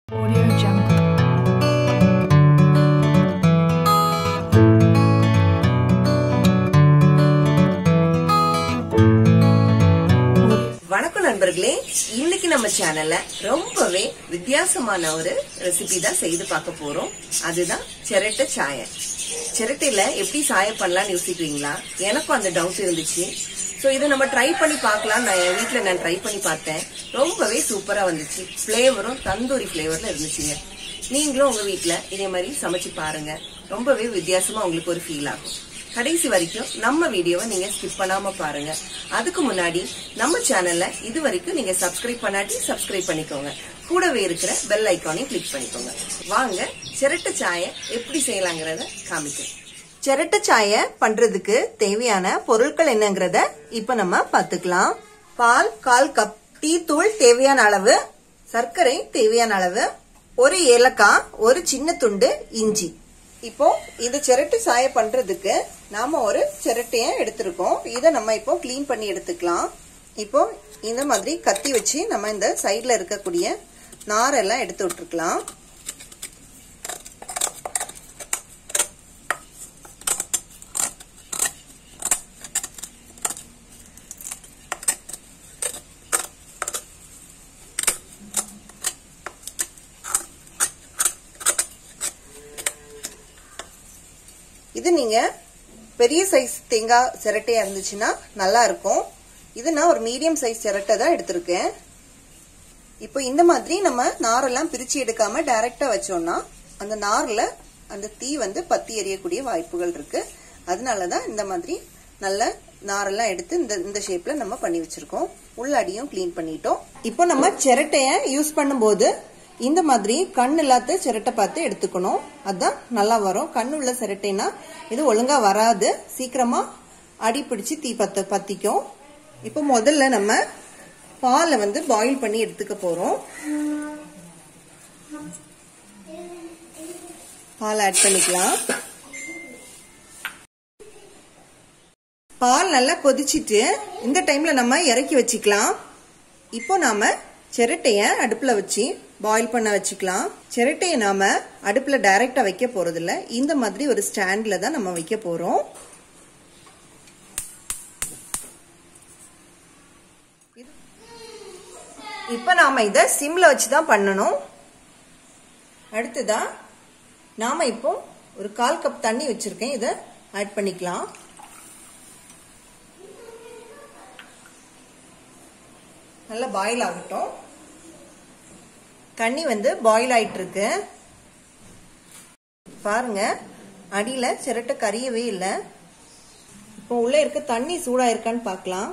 Audio Jungle. வணக்கம் நண்பர்களே இன்னைக்கு நம்ம சேனல்ல ரொம்பவே வித்தியாசமான ஒரு ரெசிபி தான் செய்து பார்க்க போறோம் அதுதான் சிரட்டை சாயை சிரட்டையில எப்படி சாய பண்ணலாம்னு யோசிக்கிறீங்களா எனக்கும் அந்த டவுட் இருந்துச்சு ஸோ இதை நம்ம ட்ரை பண்ணி பார்க்கலாம் நான் என் வீட்டில் நான் ட்ரை பண்ணி பார்த்தேன் ரொம்பவே சூப்பரா வந்துச்சு ஃப்ளேவரும் தந்தூரி ஃப்ளேவர்ல இருந்துச்சுங்க நீங்களும் உங்க வீட்டில் இதே மாதிரி சமைச்சு பாருங்க ரொம்பவே வித்தியாசமா உங்களுக்கு ஒரு ஃபீல் ஆகும் கடைசி வரைக்கும் நம்ம வீடியோவை நீங்க ஸ்கிப் பண்ணாம பாருங்க அதுக்கு முன்னாடி நம்ம சேனல்ல இது வரைக்கும் நீங்க சப்ஸ்கிரைப் பண்ணாட்டி சப்ஸ்கிரைப் பண்ணிக்கோங்க கூடவே இருக்கிற பெல் ஐக்கானையும் கிளிக் பண்ணிக்கோங்க வாங்க சிரட்டை சாயை எப்படி செய்யலாங்கிறத காமிக்கிறேன் சிரட்டை சாயை பண்றதுக்கு தேவையான பொருட்கள் என்னங்கிறத இப்ப நம்ம பாத்துக்கலாம் பால் கால் கப் டீ தூள் தேவையான அளவு சர்க்கரை தேவையான அளவு ஒரு ஏலக்காய் ஒரு சின்ன துண்டு இஞ்சி இப்போ இது சிரட்டு சாய பண்றதுக்கு நாம ஒரு சிரட்டைய எடுத்திருக்கோம் இதை நம்ம இப்போ க்ளீன் பண்ணி எடுத்துக்கலாம் இப்போ இந்த மாதிரி கத்தி வச்சு நம்ம இந்த சைட்ல இருக்கக்கூடிய நாரெல்லாம் எடுத்து விட்டுருக்கலாம் இது நீங்க பெரிய சைஸ் தேங்காய் சிரட்டையா இருந்துச்சுன்னா நல்லா இருக்கும் இது நான் ஒரு மீடியம் சைஸ் சிரட்டை தான் எடுத்திருக்கேன் இப்போ இந்த மாதிரி நம்ம நாரெல்லாம் பிரிச்சு எடுக்காம டைரக்டா வச்சோம்னா அந்த நார்ல அந்த தீ வந்து பத்தி எரியக்கூடிய வாய்ப்புகள் இருக்கு அதனாலதான் இந்த மாதிரி நல்ல நாரெல்லாம் எடுத்து இந்த இந்த ஷேப்ல நம்ம பண்ணி வச்சிருக்கோம் உள்ளடியும் க்ளீன் பண்ணிட்டோம் இப்போ நம்ம சிரட்டைய யூஸ் பண்ணும்போது இந்த மாதிரி கண் இல்லாத சிரட்டை பார்த்து எடுத்துக்கணும் அதான் நல்லா வரும் கண் உள்ள சிரட்டைனா இது ஒழுங்கா வராது சீக்கிரமா அடி பிடிச்சு தீ பத்த பத்திக்கும் இப்போ முதல்ல நம்ம பாலை வந்து பாயில் பண்ணி எடுத்துக்க போறோம் பால் ஆட் பண்ணிக்கலாம் பால் நல்லா கொதிச்சிட்டு இந்த டைம்ல நம்ம இறக்கி வச்சுக்கலாம் இப்போ நாம சிரட்டைய அடுப்புல வச்சு பாயில் பண்ண வச்சுக்கலாம் சிரட்டைய நாம அடுப்புல டைரக்டா வைக்க போறது இல்ல இந்த மாதிரி ஒரு ஸ்டாண்ட்ல தான் நம்ம வைக்க போறோம் இப்ப நாம இத சிம்ல வச்சு தான் பண்ணணும் அடுத்ததா நாம இப்போ ஒரு கால் கப் தண்ணி வச்சிருக்கேன் இத ஆட் பண்ணிக்கலாம் நல்லா பாயில் ஆகட்டும் தண்ணி வந்து பாயில் ஆயிட்டு இருக்கு பாருங்க அடியில சிரட்டை கரியவே இல்லை இப்போ உள்ள இருக்க தண்ணி சூடா இருக்கான்னு பார்க்கலாம்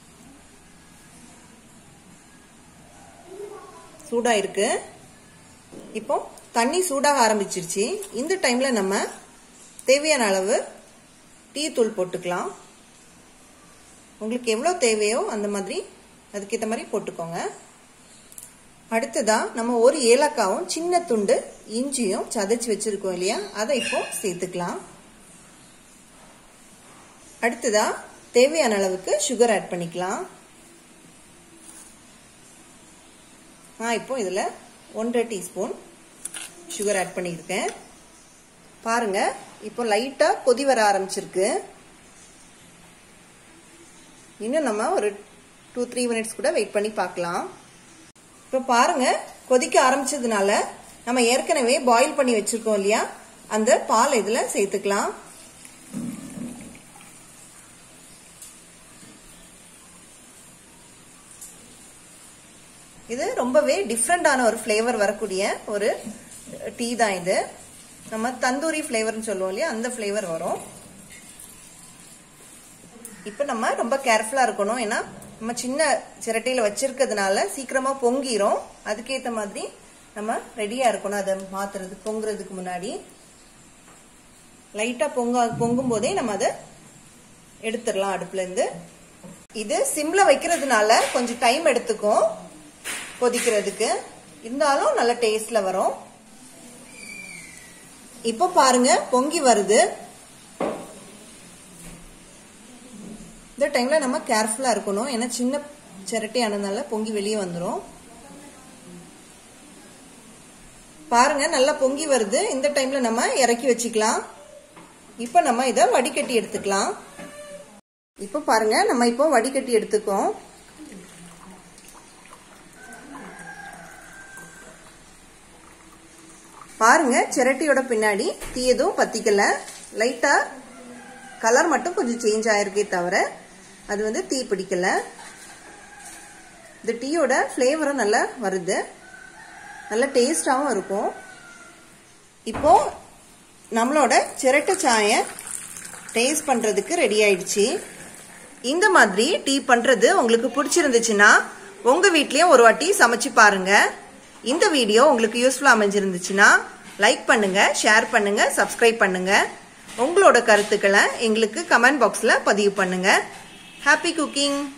சூடா இருக்கு இப்போ தண்ணி சூடாக ஆரம்பிச்சிருச்சு இந்த டைம்ல நம்ம தேவையான அளவு டீ தூள் போட்டுக்கலாம் உங்களுக்கு எவ்வளோ தேவையோ அந்த மாதிரி அதுக்கேற்ற மாதிரி போட்டுக்கோங்க அடுத்ததா நம்ம ஒரு ஏலக்காவும் சின்ன துண்டு இஞ்சியும் சதைச்சு வச்சிருக்கோம் இல்லையா அதை இப்போ சேர்த்துக்கலாம் அடுத்ததா தேவையான அளவுக்கு சுகர் ஆட் பண்ணிக்கலாம் நான் இப்போ இதில் ஒன்றரை டீஸ்பூன் சுகர் ஆட் பண்ணியிருக்கேன் பாருங்க இப்போ லைட்டாக கொதி வர ஆரம்பிச்சிருக்கு இன்னும் நம்ம ஒரு டூ த்ரீ மினிட்ஸ் கூட வெயிட் பண்ணி பார்க்கலாம் இப்போ பாருங்க கொதிக்க ஆரம்பிச்சதுனால நம்ம ஏற்கனவே பாயில் பண்ணி வச்சிருக்கோம் இல்லையா அந்த பால் இதுல சேர்த்துக்கலாம் இது ரொம்பவே டிஃப்ரெண்டான ஒரு ஃப்ளேவர் வரக்கூடிய ஒரு டீ தான் இது நம்ம தந்தூரி ஃப்ளேவர்னு சொல்லுவோம் இல்லையா அந்த ஃப்ளேவர் வரும் இப்போ நம்ம ரொம்ப கேர்ஃபுல்லாக இருக்கணும் ஏன்னா நம்ம சின்ன சிரட்டையில் வச்சிருக்கிறதுனால சீக்கிரமா பொங்கிரும் அதுக்கேற்ற மாதிரி நம்ம ரெடியாக இருக்கணும் அதை மாத்துறது பொங்குறதுக்கு முன்னாடி லைட்டாக பொங்க பொங்கும் போதே நம்ம அதை எடுத்துடலாம் அடுப்புலேருந்து இது சிம்ல வைக்கிறதுனால கொஞ்சம் டைம் எடுத்துக்கும் கொதிக்கிறதுக்கு இருந்தாலும் நல்ல டேஸ்ட்ல வரும் இப்போ பாருங்க பொங்கி வருது இந்த டைம்ல நம்ம கேர்ஃபுல்லா இருக்கணும் ஏன்னா சின்ன சிரட்டை ஆனதுனால பொங்கி வெளியே வந்துடும் பாருங்க நல்லா பொங்கி வருது இந்த டைம்ல நம்ம இறக்கி வச்சுக்கலாம் இப்போ நம்ம இதை வடிகட்டி எடுத்துக்கலாம் இப்போ பாருங்க நம்ம இப்போ வடிகட்டி எடுத்துக்கோம் பாருங்க சிரட்டியோட பின்னாடி தீ எதுவும் பத்திக்கல லைட்டா கலர் மட்டும் கொஞ்சம் சேஞ்ச் ஆயிருக்கே தவிர அது வந்து தீ பிடிக்கல இந்த டீயோட ஃப்ளேவரும் நல்லா வருது நல்ல டேஸ்டாகவும் இருக்கும் இப்போ நம்மளோட சிரட்டை சாயை டேஸ்ட் பண்ணுறதுக்கு ரெடி ஆயிடுச்சு இந்த மாதிரி டீ பண்ணுறது உங்களுக்கு பிடிச்சிருந்துச்சுன்னா உங்கள் வீட்லேயும் ஒரு வாட்டி சமைச்சு பாருங்க இந்த வீடியோ உங்களுக்கு யூஸ்ஃபுல்லாக அமைஞ்சிருந்துச்சுன்னா லைக் பண்ணுங்க ஷேர் பண்ணுங்க சப்ஸ்கிரைப் பண்ணுங்க உங்களோட கருத்துக்களை எங்களுக்கு கமெண்ட் பாக்ஸில் பதிவு பண்ணுங்க ஹாப்பி குக்கிங்